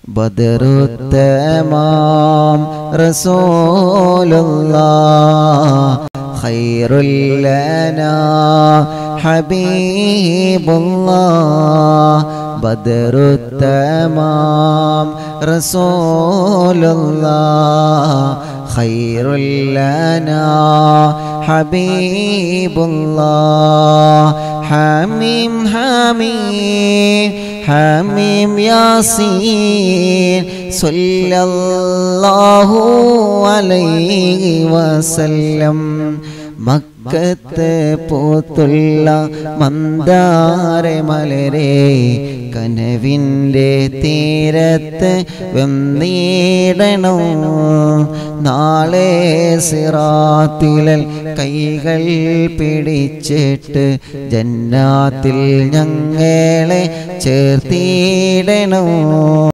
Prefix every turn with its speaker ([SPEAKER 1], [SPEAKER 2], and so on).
[SPEAKER 1] ബദറുത്തമാം റസൂലുള്ള ഖൈറുല്ലന ഹബീബുള്ള ബദറുത്തമാം റസൂലുള്ള ഖൈറുല്ലന ഹബീബുള്ള حميم حميم حميم ياسين صلى الله عليه وسلم മക്കത്ത് പൂത്തുള്ള മന്ദാര മലരെ കനവിൻ്റെ തീരത്ത് വെന്നീടണോ നാളെ സിറാത്തിലൽ കൈകൾ പിടിച്ചിട്ട് ജന്നാത്തിൽ ഞങ്ങളെ ചേർത്തിടണോ